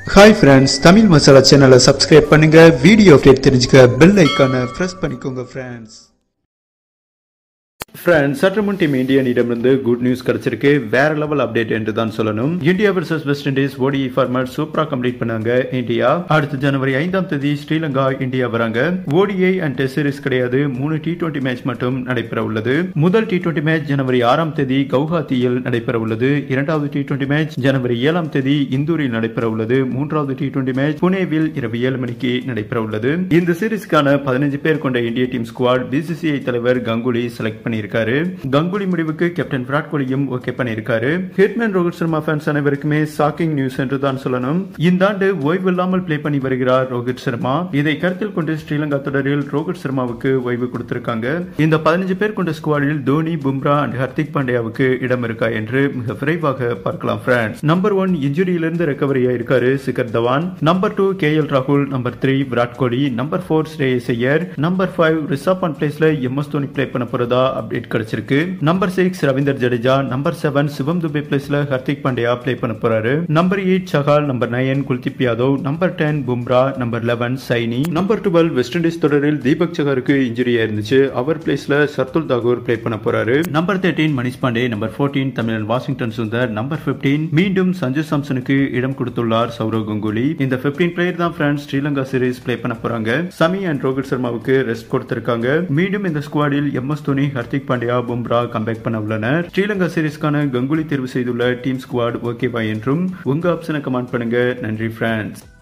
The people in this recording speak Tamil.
ஹாய் ஃப்ரெண்ட்ஸ் தமிழ் மசாலா சேனலை சப்ஸ்கிரைப் பண்ணுங்க வீடியோ அப்டேட் தெரிஞ்சுக்க பெல் ஐக்கானை ப்ரெஸ் பண்ணிக்கோங்க ஃப்ரெண்ட்ஸ் ஃப்ரெண்ட்ஸ் சற்று முன் டீம் இந்தியனிடமிருந்து குட் நியூஸ் கிடைச்சிருக்கு வேற லெவல் அப்டேட் என்று தான் சொல்லணும் India versus West Indies ODI format சூப்பரா கம்ப்ளீட் பண்ணாங்க இந்தியா அடுத்த ஜனவரி ஐந்தாம் தேதி ஸ்ரீலங்கா இந்தியா வராங்க ஓடிஐ அண்ட் டெஸ்ட் சீரிஸ் கிடையாது மூணு டி டுவெண்டி மேட்ச் மட்டும் நடைபெற உள்ளது முதல் டி டுவெண்டி மேட்ச் ஜனவரி ஆறாம் தேதி கவுஹாத்தியில் நடைபெற உள்ளது இரண்டாவது டி டுவெண்டி மேட்ச் ஜனவரி ஏழாம் தேதி இந்தூரில் நடைபெற உள்ளது மூன்றாவது டி டுவெண்டி மேட்ச் புனேவில் இரவு ஏழு மணிக்கு நடைபெற உள்ளது இந்த சீரிஸ்க்கான பதினஞ்சு பேர் கொண்ட இந்திய டீம் ஸ்குவாட் பிசிசிஐ தலைவர் கங்குலி செலக்ட் பண்ணியிருக்காரு கங்குலி முடிவுக்கு கேப்டன் விராட் கோலியும் ஓகே பண்ணியிருக்காரு ஹிட்மேன் ரோஹித் சர்மா ஃபேன்ஸ் அனைவருக்குமே ஷாக்கிங் நியூஸ் என்று தான் சொல்லணும் இந்த ஆண்டு ஓய்வு இல்லாமல் பிளே பண்ணி வருகிறார் ரோஹித் சர்மா இதை கருத்தில் கொண்டு ஸ்ரீலங்கா தொடரில் ரோஹித் சர்மாவுக்கு ஓய்வு கொடுத்திருக்காங்க இந்த பதினஞ்சு பேர் கொண்ட ஸ்குவாடில் தோனி பும்ரா அண்ட் ஹர்திக் பாண்டியாவுக்கு இடம் இருக்கா என்று மிக விரைவாக பார்க்கலாம் ஃப்ரெண்ட்ஸ் நம்பர் ஒன் இன்ஜுரியிலிருந்து ரெக்கவரி ஆயிருக்காரு Shikhar Dhawan number two K L ராகுல் number three Virat Kohli number four Shreyas Iyer number five Rishabh Pant பிளேஸ்ல எம் எஸ் தோனி பிளே பண்ண போறதா அப்டேட் கிடைச்சிருக்கு number six Ravindra Jadeja number seven Shivam Dube பிளேஸ்ல ஹர்திக் பாண்டியா பிளே பண்ண போறாரு number eight Chahal number nine Kuldeep Yadav number ten Bumrah number eleven Saini number twelve West Indies தொடரில் தீபக் சஹாருக்கு இன்ஜுரியா இருந்துச்சு அவர் பிளேஸ்ல சர்துல் தாகூர் பிளே பண்ண போறாரு number thirteen Manish Pandey number fourteen தமிழன் வாஷிங்டன் சுந்தர் நம்பர் பிப்டீன் மீண்டும் சஞ்சு சாம்சனுக்கு இடம் கொடுத்துள்ளார் சௌரவ் கங்குலி இந்த பிப்டீன் பிளேயர் தான் பிரான்ஸ் ஸ்ரீலங்கா சீரிஸ் பிளே பண்ண போறாங்க சமி அண்ட் ரோஹித் சர்மாவுக்கு ரெஸ்ட் கொடுத்திருக்காங்க மீண்டும் இந்த ஸ்குவாடில் M S Dhoni Hardik Pandya Bumrah comeback பண்ண உள்ளனர் ஸ்ரீலங்கா சீரிஸ்க்கான கங்குலி தேர்வு செய்துள்ள டீம் ஸ்குவாட் ஓகேவா என்றும் உங்க ஆப்ஷனை கமெண்ட் பண்ணுங்க நன்றி பிரான்ஸ்